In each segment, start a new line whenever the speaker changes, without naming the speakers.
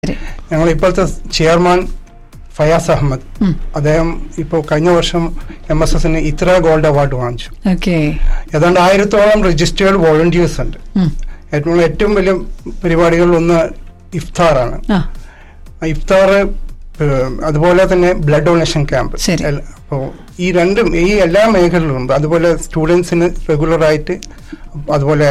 ശരി
ഞങ്ങൾ ഇപ്പോഴത്തെ ചെയർമാൻ ഫയാസ് അഹമ്മദ് അദ്ദേഹം ഇപ്പോൾ കഴിഞ്ഞ വർഷം എം എസ് എസിന് ഇത്ര ഗോൾഡ് അവാർഡ് വാങ്ങിച്ചു
ഓക്കെ
ഏതാണ്ട് ആയിരത്തോളം രജിസ്റ്റേർഡ് വോളണ്ടിയേഴ്സ് ഉണ്ട് ഏറ്റവും ഏറ്റവും വലിയ പരിപാടികളിൽ ഒന്ന് ഇഫ്താറാണ്
ആ
ആ ഇഫ്താർ ഏഹ്, അതുപോലെ തന്നെ ബ്ലഡ് ഡൊണേഷൻ ക്യാമ്പ്
ശരി.
അപ്പോൾ ഈ രണ്ടും ഈ എല്ലാ മേഖലകളിലും അതുപോലെ സ്റ്റുഡൻസിന് റെഗുലറായിട്ട് അതുപോലെ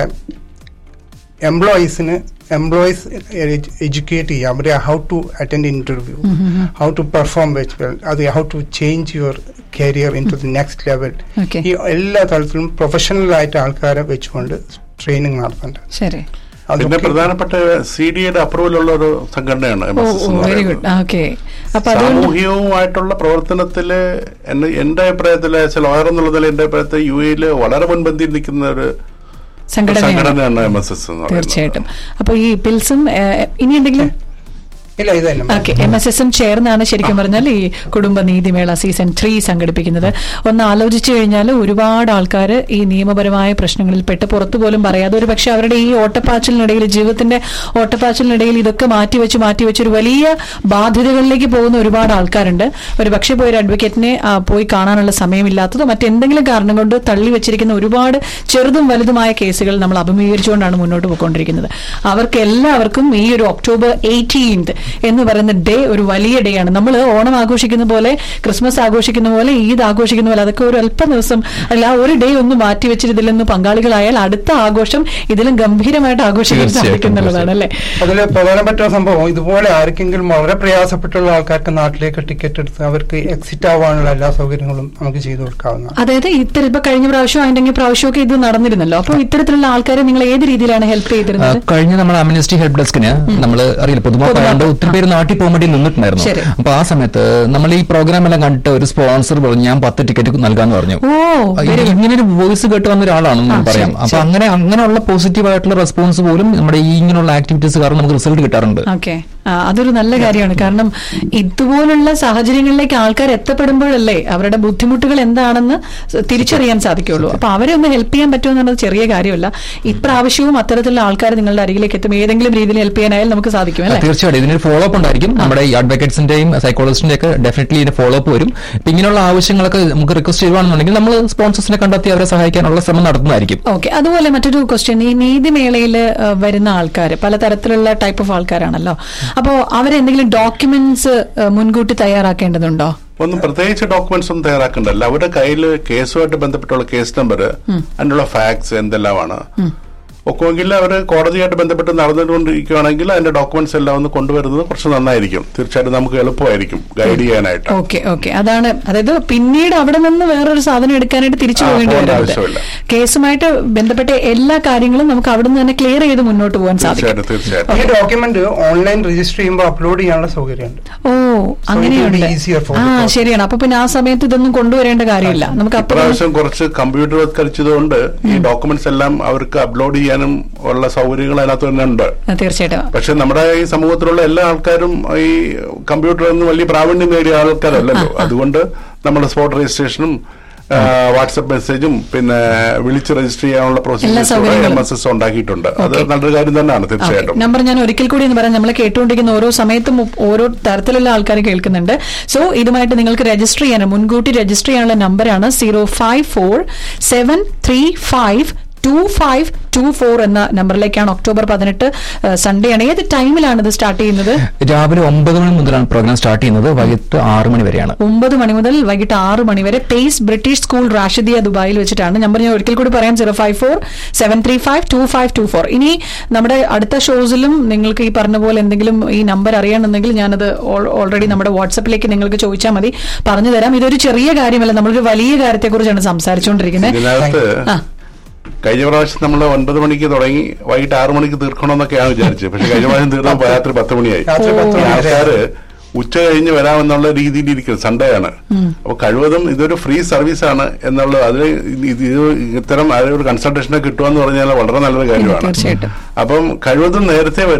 എംപ്ലോയീസിന് എംപ്ലോയീസ് എഡ്യൂക്കേറ്റ് ചെയ്യാം അവരെ how to attend interview how to perform വെച്ച് വെൽ അത് how to change your career into the next level
okay
ഈ എല്ലാ തലത്തിലും പ്രൊഫഷണൽ ആയിട്ട് ആൾക്കാരെ വെച്ചുകൊണ്ട് ട്രെയിനിങ് നടത്തുന്നുണ്ട്
ശരി
പിന്നെ
അതൊക്കെ
പ്രധാനപ്പെട്ട സി ഡിയുടെ അപ്രൂവൽ ഉള്ള ഒരു സംഘടനയാണ്
ഓ
MSS എന്ന്
വെരി
പറയുന്നത്.
ഗുഡ് ഓക്കെ അപ്പൊ അതുകൊണ്ട്
സാമൂഹികവുമായിട്ടുള്ള പ്രവർത്തനത്തില് എന്നെ എന്റെ അഭിപ്രായത്തില് ചില എന്നുള്ളതിൽ എന്റെ അഭിപ്രായത്തിൽ യു എയില് വളരെ മുൻപന്തിയിൽ നിൽക്കുന്ന ഒരു
സംഘടനയാണ്
സംഘടനയാണ് എം എസ് എസ് എന്ന് പറയുന്നത്
തീർച്ചയായിട്ടും അപ്പൊ ഈ പിൽസും ഏഹ്, ഇനി എന്തെങ്കിലും
ഇല്ല ഇത് തന്നെ
ഓക്കെ എം എസ് എസും ചേർന്നാണ് ശരിക്കും പറഞ്ഞാൽ ഈ കുടുംബ നീതിമേള സീസൺ ത്രീ സംഘടിപ്പിക്കുന്നത് ഒന്ന് ആലോചിച്ചു കഴിഞ്ഞാൽ ഒരുപാട് ആൾക്കാർ ഈ നിയമപരമായ പ്രശ്നങ്ങളിൽ പെട്ട് പുറത്തു പോലും പറയാതെ ഒരു പക്ഷെ അവരുടെ ഈ ഓട്ടപ്പാച്ചിലിനിടയിൽ ജീവിതത്തിന്റെ ഓട്ടപ്പാച്ചിലിനിടയിൽ ഇതൊക്കെ മാറ്റിവെച്ച് മാറ്റിവെച്ച് ഒരു വലിയ ബാധ്യതകളിലേക്ക് പോകുന്ന ഒരുപാട് ആൾക്കാരുണ്ട് ഒരു പക്ഷേ പോയി ഒരു അഡ്വക്കേറ്റിനെ ആ, പോയി കാണാനുള്ള സമയമില്ലാത്തതോ മറ്റെന്തെങ്കിലും കാരണം കൊണ്ട് തള്ളി വെച്ചിരിക്കുന്ന ഒരുപാട് ചെറുതും വലുതുമായ കേസുകൾ നമ്മൾ അഭിമുഖീകരിച്ചുകൊണ്ടാണ് മുന്നോട്ട് പോയിക്കൊണ്ടിരിക്കുന്നത് അവർക്ക് എല്ലാവർക്കും ഈ ഒരു ഒക്ടോബർ എയ്റ്റീൻത് എന്ന് പറയുന്ന ഡേ ഒരു വലിയ ഡേ ആണ് നമ്മൾ ഓണം ആഘോഷിക്കുന്ന പോലെ ക്രിസ്മസ് ആഘോഷിക്കുന്ന പോലെ ഈദ് ആഘോഷിക്കുന്ന പോലെ അതൊക്കെ ഒരു അല്പ ദിവസം അല്ല ആ ഒരു ഡേ ഒന്ന് മാറ്റി വെച്ചിട്ട് ഇതിൽ നിന്ന് പങ്കാളികളായാൽ അടുത്ത ആഘോഷം ഇതിലും ഗംഭീരമായിട്ട് ആഘോഷിക്കാൻ
തീർച്ചയായിട്ടും,
അതിൽ
സാധിക്കുന്നുള്ളതാണ് അല്ലേ
പ്രധാനപ്പെട്ട സംഭവം ഇതുപോലെ ആർക്കെങ്കിലും വളരെ പ്രയാസപ്പെട്ടുള്ള ആൾക്കാർക്ക് നാട്ടിലേക്ക് ടിക്കറ്റ് എടുത്ത് അവർക്ക് എക്സിറ്റ് ആവാനുള്ള എല്ലാ സൗകര്യങ്ങളും നമുക്ക് ചെയ്തു കൊടുക്കാവുന്നതാണ്
അതായത് ഇത്തരം ഇപ്പൊ കഴിഞ്ഞ പ്രാവശ്യം അതിന്റെ പ്രാവശ്യമൊക്കെ ഇത് നടന്നിരുന്നല്ലോ അപ്പോൾ ഇത്തരത്തിലുള്ള ആൾക്കാരെ നിങ്ങൾ ഏത് രീതിയിലാണ് ഹെൽപ്പ്
ആ,
ചെയ്തിരുന്നത്
കഴിഞ്ഞ നമ്മൾ അമ്നസ്റ്റി ഹെൽപ്പ് ഡെസ്കിന് നമ്മൾ അറിയില്ല പൊതുമാപ്പായതുകൊണ്ട് ഒത്തിരി പേര് നാട്ടിൽ പോകാൻ വേണ്ടി നിന്നിട്ടുണ്ടായിരുന്നു
ശരി.
അപ്പൊ ആ സമയത്ത് നമ്മൾ ഈ പ്രോഗ്രാം എല്ലാം കണ്ടിട്ട് ഒരു സ്പോൺസർ പറഞ്ഞു ഞാൻ പത്ത് ടിക്കറ്റ് നൽകാന്ന് പറഞ്ഞു
ഓ
ഇത് ഇങ്ങനെ ഒരു വോയിസ് കേട്ട് വന്ന ഒരാളാണെന്ന്
ആ,
പറയാം
ശരി,
അപ്പൊ അങ്ങനെ അങ്ങനെയുള്ള പോസിറ്റീവ് ആയിട്ടുള്ള റെസ്പോൺസ് പോലും നമ്മുടെ ഈ ഇങ്ങനെയുള്ള ആക്ടിവിറ്റീസ് കാരണം നമുക്ക് റിസൾട്ട് കിട്ടാറുണ്ട്
ഓക്കെ അതൊരു നല്ല കാര്യമാണ് കാരണം ഇതുപോലുള്ള സാഹചര്യങ്ങളിലേക്ക് ആൾക്കാർ എത്തപ്പെടുമ്പോഴല്ലേ അവരുടെ ബുദ്ധിമുട്ടുകൾ എന്താണെന്ന് സ- തിരിച്ചറിയാൻ സാധിക്കുള്ളൂ അപ്പൊ അവരെ ഒന്ന് ഹെൽപ്പ് ചെയ്യാൻ പറ്റുമെന്നുള്ളത് ചെറിയ കാര്യമല്ല ഇപ്രാവശ്യവും അത്തരത്തിലുള്ള ആൾക്കാർ നിങ്ങളുടെ അരികിലേക്ക് എത്തും ഏതെങ്കിലും രീതിയിൽ ഹെൽപ്പ് ചെയ്യാനായാലും നമുക്ക് സാധിക്കും അല്ലേ
തീർച്ചയായിട്ടും ഇതിനൊരു ഫോളോ അപ്പ് ഉണ്ടായിരിക്കും നമ്മുടെ ഈ അഡ്വക്കേറ്റ്സിന്റെയും സൈക്കോളജിസ്റ്റിന്റെ ഒക്കെ ഡെഫിനറ്റ്ലി ഇതിന് ഫോളോ അപ്പ് വരും ഇപ്പൊ ഇങ്ങനെയുള്ള ആവശ്യങ്ങളൊക്കെ നമുക്ക് റിക്വസ്റ്റ് ചെയ്യുവാണെന്നുണ്ടെങ്കിൽ നമ്മൾ സ്പോൺസേഴ്സിനെ കണ്ടെത്തി അവരെ സഹായിക്കാനുള്ള ശ്രമം നടത്തുന്നതായിരിക്കും
ഓക്കെ അതുപോലെ മറ്റൊരു ക്വസ്റ്റ്യൻ ഈ നീതിമേളയിൽ വരുന്ന ആൾക്കാർ പലതരത്തിലുള്ള ടൈപ്പ് ഓഫ് ആൾക്കാരാണല്ലോ അപ്പോൾ അവരെന്തെങ്കിലും ഡോക്യുമെന്റ്സ് മുൻകൂട്ടി തയ്യാറാക്കേണ്ടതുണ്ടോ
ഒന്നും പ്രത്യേകിച്ച് ഡോക്യുമെന്റ്സ് ഒന്നും തയ്യാറാക്കണ്ടല്ല അവരുടെ കയ്യിൽ കേസുമായിട്ട് ബന്ധപ്പെട്ടുള്ള കേസ് നമ്പർ അതിനുള്ള ഫാക്സ് എന്തെല്ലാമാണ് ഒക്കെങ്കിൽ അവർ കോടതിയായിട്ട് ബന്ധപ്പെട്ട് നടന്നുകൊണ്ടിരിക്കുകയാണെങ്കിൽ അതിന്റെ ഡോക്യുമെന്റ്സ് എല്ലാം ഒന്ന് കൊണ്ടുവരുന്നത് കുറച്ച് നന്നായിരിക്കും തീർച്ചയായിട്ടും നമുക്ക് എളുപ്പമായിരിക്കും ഗൈഡ് ചെയ്യാനായിട്ട്
ഓക്കെ ഓക്കെ അതാണ് അതായത് പിന്നീട് അവിടെ നിന്ന് വേറൊരു സാധനം എടുക്കാനായിട്ട് തിരിച്ചു
ആ,
പോകേണ്ടി
പോകേണ്ട
വരുന്നത്
ആവശ്യമില്ല.
കേസുമായിട്ട് ബന്ധപ്പെട്ട എല്ലാ കാര്യങ്ങളും നമുക്ക് അവിടെ നിന്ന് തന്നെ ക്ലിയർ ചെയ്ത് മുന്നോട്ട് പോകാൻ സാധിക്കും
തീർച്ചയായിട്ടും തീർച്ചയായിട്ടും
ഈ ഡോക്യുമെന്റ് ഓൺലൈൻ രജിസ്റ്റർ ചെയ്യുമ്പോൾ അപ്ലോഡ് ചെയ്യാനുള്ള സൗകര്യമുണ്ട്
ഓ അങ്ങനെയുണ്ട്
it will be easier for
ആ
the court.
ശരിയാണ് അപ്പൊ പിന്നെ ആ സമയത്ത് ഇതൊന്നും കൊണ്ടുവരേണ്ട കാര്യമില്ല നമുക്ക് അപ്പോൾ
ഇപ്രാവശ്യം കുറച്ച് കമ്പ്യൂട്ടർവത്കരിച്ചതുകൊണ്ട് ഈ ഡോക്യുമെന്റ്സ് എല്ലാം അവർക്ക് അപ്ലോഡ് ചെയ്യാനും ഉള്ള സൗകര്യങ്ങൾ അതിനകത്ത് തന്നെ ഉണ്ട്
തീർച്ചയായിട്ടും
പക്ഷെ നമ്മുടെ ഈ സമൂഹത്തിലുള്ള എല്ലാ ആൾക്കാരും ഈ കമ്പ്യൂട്ടറിൽ വലിയ പ്രാവീണ്യം നേടിയ ആൾക്കാരല്ലല്ലോ അതുകൊണ്ട് നമ്മുടെ സ്പോട്ട് രജിസ്ട്രേഷനും വാട്സപ്പ് മെസ്സേജും പിന്നെ വിളിച്ച് രജിസ്റ്റർ ചെയ്യാനുള്ള
എല്ലാ
പ്രോസീജിയേഴ്സ്
സൗകര്യങ്ങളും.
എം എസ് എസ് ഉണ്ടാക്കിയിട്ടുണ്ട് അത്
Okay.
നല്ലൊരു കാര്യം തന്നെയാണ് തീർച്ചയായിട്ടും
നമ്പർ ഞാൻ ഒരിക്കൽ കൂടി എന്ന് പറയാം നമ്മൾ കേട്ടുകൊണ്ടിരിക്കുന്ന ഓരോ സമയത്തും ഉ- ഓരോ തരത്തിലുള്ള ആൾക്കാർ കേൾക്കുന്നുണ്ട് സോ ഇതുമായിട്ട് നിങ്ങൾക്ക് രജിസ്റ്റർ ചെയ്യാൻ മുൻകൂട്ടി രജിസ്റ്റർ ചെയ്യാനുള്ള നമ്പറാണ് zero five four seven three five two five two four എന്ന നമ്പറിലേക്കാണ് ഒക്ടോബർ പതിനെട്ട് സൺഡേ ആണ് ഏത് ടൈമിലാണ് ഇത് സ്റ്റാർട്ട് ചെയ്യുന്നത്
രാവിലെ ഒമ്പത് മണി മുതലാണ് പ്രോഗ്രാം സ്റ്റാർട്ട് ചെയ്യുന്നത് വൈകിട്ട് ആറ് മണി വരെയാണ്
ഒമ്പത് മണി മുതൽ വൈകിട്ട് ആറ് മണി വരെ പേസ് ബ്രിട്ടീഷ് സ്കൂൾ റാഷിദിയ ദുബായിൽ വെച്ചിട്ടാണ് നമ്പർ ഞാൻ ഒരിക്കൽ കൂടി പറയാം zero five four seven three five two five two four ഇനി നമ്മുടെ അടുത്ത ഷോസിലും നിങ്ങൾക്ക് ഈ പറഞ്ഞ പോലെ എന്തെങ്കിലും ഈ നമ്പർ അറിയണമെന്നുണ്ടെങ്കിൽ ഞാനത് ഓൾറെഡി നമ്മുടെ വാട്സപ്പിലേക്ക് നിങ്ങൾക്ക് ചോദിച്ചാൽ മതി പറഞ്ഞു തരാം ഇതൊരു ചെറിയ കാര്യമല്ല നമ്മളൊരു വലിയ കാര്യത്തെക്കുറിച്ചാണ് സംസാരിച്ചുകൊണ്ടിരിക്കുന്നത്
ഇതിനകത്ത്
ആ.
കഴിഞ്ഞ പ്രാവശ്യം നമ്മൾ ഒൻപത് മണിക്ക് തുടങ്ങി വൈകിട്ട് ആറ് മണിക്ക് തീർക്കണമെന്നൊക്കെയാണ് വിചാരിച്ചത് പക്ഷെ കഴിഞ്ഞ പ്രാവശ്യം തീർന്നപ്പോൾ രാത്രി പത്ത് മണിയായി
രാത്രി പത്ത്
ഈ
മണി വരെ.
ആൾക്കാര് ഉച്ച കഴിഞ്ഞ് വരാമെന്നുള്ള രീതിയിൽ ഇരിക്കുന്നത് സൺഡേ ആണ് അപ്പൊ കഴിവതും ഇതൊരു ഫ്രീ സർവീസ് ആണ് എന്നുള്ളത് അതിൽ ഇത് ഇത് ഇത്തരം ആ ഒരു കൺസൾട്ടേഷനെ കിട്ടുക എന്ന് പറഞ്ഞാൽ വളരെ നല്ലൊരു കാര്യമാണ്
തീർച്ചയായിട്ടും.
അപ്പം കഴിവതും നേരത്തെ വരിക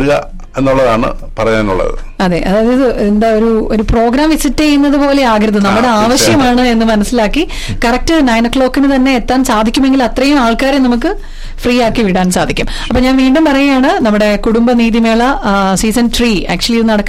എന്നുള്ളതാണ് പറയാനുള്ളത്
അതെ അതായത് ഇത് എന്താ ഒരു ഒരു പ്രോഗ്രാം വിസിറ്റ് ചെയ്യുന്നത് പോലെ ആകരുത് നമ്മുടെ
ആ, തീർച്ചയായും.
ആവശ്യമാണ് എന്ന് മനസ്സിലാക്കി കറക്റ്റ് നയൻ ഒ ക്ലോക്കിന് തന്നെ എത്താൻ സാധിക്കുമെങ്കിൽ അത്രയും ആൾക്കാരെ നമുക്ക് ഫ്രീ ആക്കി വിടാൻ സാധിക്കും അപ്പൊ ഞാൻ വീണ്ടും പറയുകയാണ് നമ്മുടെ കുടുംബ നീതിമേള സീസൺ ത്രീ ആക്ച്വലി ഇത് നടക്കുന്ന